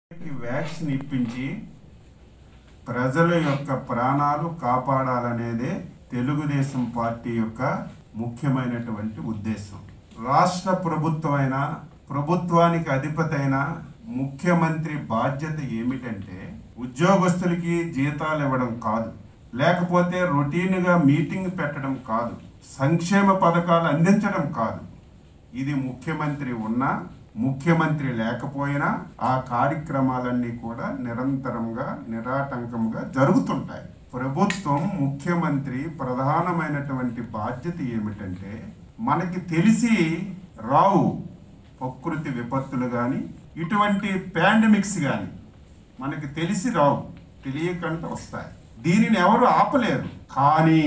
ఈ వ్యాక్సిన్ ఇప్పించి ప్రజల యొక్క ప్రాణాలు కాపాడాలనేదే తెలుగుదేశం పార్టీ యొక్క ముఖ్యమైనటువంటి ఉద్దేశం రాష్ట్ర ప్రభుత్వమైన ప్రభుత్వానికి అధిపతైన ముఖ్యమంత్రి బాధ్యత ఏమిటంటే ఉద్యోగస్తులకి జీతాలు ఇవ్వడం కాదు లేకపోతే రొటీన్గా మీటింగ్ పెట్టడం కాదు సంక్షేమ పథకాలు అందించడం కాదు ఇది ముఖ్యమంత్రి ఉన్నా ముఖ్యమంత్రి లేకపోయినా ఆ కార్యక్రమాలన్నీ కూడా నిరంతరంగా నిరాటంకంగా జరుగుతుంటాయి ప్రభుత్వం ముఖ్యమంత్రి ప్రధానమైనటువంటి బాధ్యత ఏమిటంటే మనకి తెలిసి రావు ప్రకృతి విపత్తులు కానీ ఇటువంటి పాండమిక్స్ కానీ మనకి తెలిసి రావు తెలియకుండా వస్తాయి దీనిని ఎవరు ఆపలేరు కానీ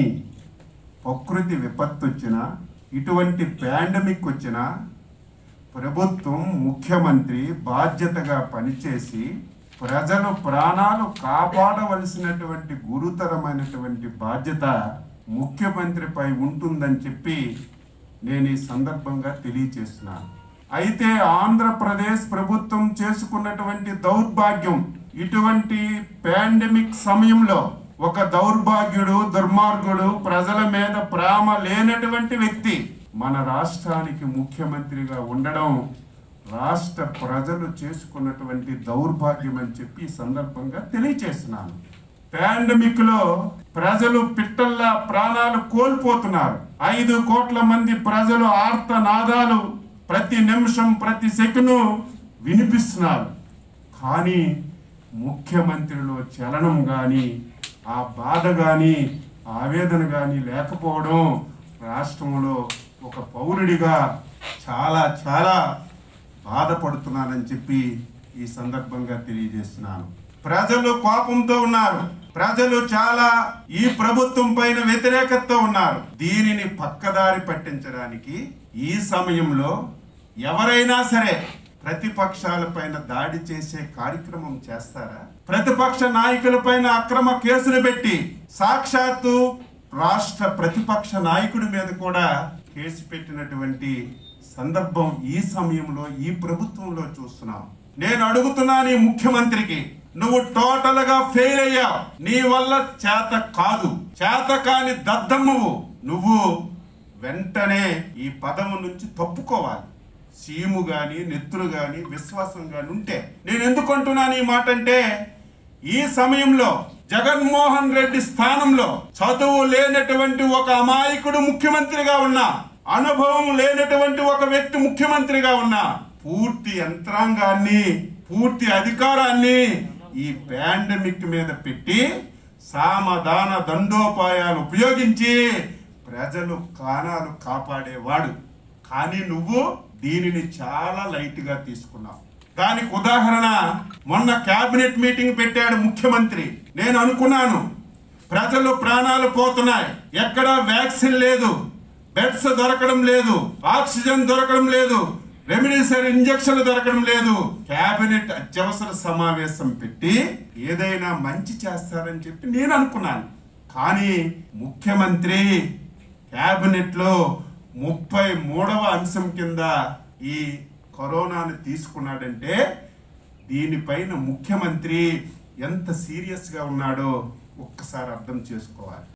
ప్రకృతి విపత్తు వచ్చినా ఇటువంటి పాండమిక్ వచ్చినా ప్రభుత్వం ముఖ్యమంత్రి బాధ్యతగా పనిచేసి ప్రజలు ప్రాణాలు కాపాడవలసినటువంటి గురుతరమైనటువంటి బాధ్యత ముఖ్యమంత్రిపై ఉంటుందని చెప్పి నేను ఈ సందర్భంగా తెలియచేస్తున్నాను అయితే ఆంధ్రప్రదేశ్ ప్రభుత్వం చేసుకున్నటువంటి దౌర్భాగ్యం ఇటువంటి పాండమిక్ సమయంలో ఒక దౌర్భాగ్యుడు దుర్మార్గుడు ప్రజల మీద ప్రేమ లేనటువంటి వ్యక్తి మన రాష్ట్రానికి ముఖ్యమంత్రిగా ఉండడం రాష్ట్ర ప్రజలు చేసుకున్నటువంటి దౌర్భాగ్యం అని చెప్పి ఈ సందర్భంగా తెలియచేస్తున్నాను పాండమిక్ లో ప్రజలు పిట్టల్లా ప్రాణాలు కోల్పోతున్నారు ఐదు కోట్ల మంది ప్రజలు ఆర్తనాదాలు ప్రతి నిమిషం ప్రతి సెకను వినిపిస్తున్నారు కానీ ముఖ్యమంత్రిలో చలనం కానీ ఆ బాధ కానీ ఆవేదన కానీ లేకపోవడం రాష్ట్రంలో ఒక పౌరుడిగా చాలా చాలా బాధపడుతున్నానని చెప్పి ఈ సందర్భంగా తెలియజేస్తున్నాను ప్రజలు కోపంతో ఉన్నారు ప్రజలు చాలా ఈ ప్రభుత్వం పైన వ్యతిరేకతతో ఉన్నారు దీనిని పక్కదారి పట్టించడానికి ఈ సమయంలో ఎవరైనా సరే ప్రతిపక్షాల పైన దాడి చేసే కార్యక్రమం చేస్తారా ప్రతిపక్ష నాయకుల పైన అక్రమ కేసులు పెట్టి సాక్షాత్తు రాష్ట్ర ప్రతిపక్ష నాయకుడి మీద కూడా కేసు పెట్టినటువంటి సందర్భం ఈ సమయంలో ఈ ప్రభుత్వంలో చూస్తున్నాం నేను అడుగుతున్నాను ఈ ముఖ్యమంత్రికి నువ్వు టోటల్ గా ఫెయిల్ అయ్యావు నీ వల్ల చేత కాదు చేత కాని దద్దమ్మవు నువ్వు వెంటనే ఈ పదము నుంచి తప్పుకోవాలి సీము గాని నెత్తులు గాని విశ్వాసం గాని ఉంటే నేను ఎందుకు అంటున్నాను ఈ మాట అంటే ఈ సమయంలో జగన్మోహన్ రెడ్డి స్థానంలో చదువు లేనటువంటి ఒక అమాయకుడు ముఖ్యమంత్రిగా ఉన్నా అనుభవం లేనటువంటి ఒక వ్యక్తి ముఖ్యమంత్రిగా ఉన్నా పూర్తి యంత్రాంగాన్ని పూర్తి అధికారాన్ని ఈ పాండమిక్ మీద పెట్టి సామధాన దండోపాయాలు ఉపయోగించి ప్రజలు కాణాలు కాపాడేవాడు కానీ నువ్వు దీనిని చాలా లైట్ గా తీసుకున్నావు దానికి ఉదాహరణ మొన్న కేబినెట్ మీటింగ్ పెట్టాడు ముఖ్యమంత్రి నేను అనుకున్నాను ప్రజలు ప్రాణాలు పోతున్నాయి ఎక్కడ వ్యాక్సిన్ లేదు బెడ్స్ దొరకడం లేదు ఆక్సిజన్ దొరకడం లేదు రెమిడిసివర్ ఇంజక్షన్లు దొరకడం లేదు కేబినెట్ అత్యవసర సమావేశం పెట్టి ఏదైనా మంచి చేస్తారని చెప్పి నేను అనుకున్నాను కానీ ముఖ్యమంత్రి కేబినెట్ లో ముప్పై మూడవ అంశం కింద ఈ కరోనాను తీసుకున్నాడంటే దీనిపైన ముఖ్యమంత్రి ఎంత సీరియస్ గా ఉన్నాడో ఒక్కసారి అర్థం చేసుకోవాలి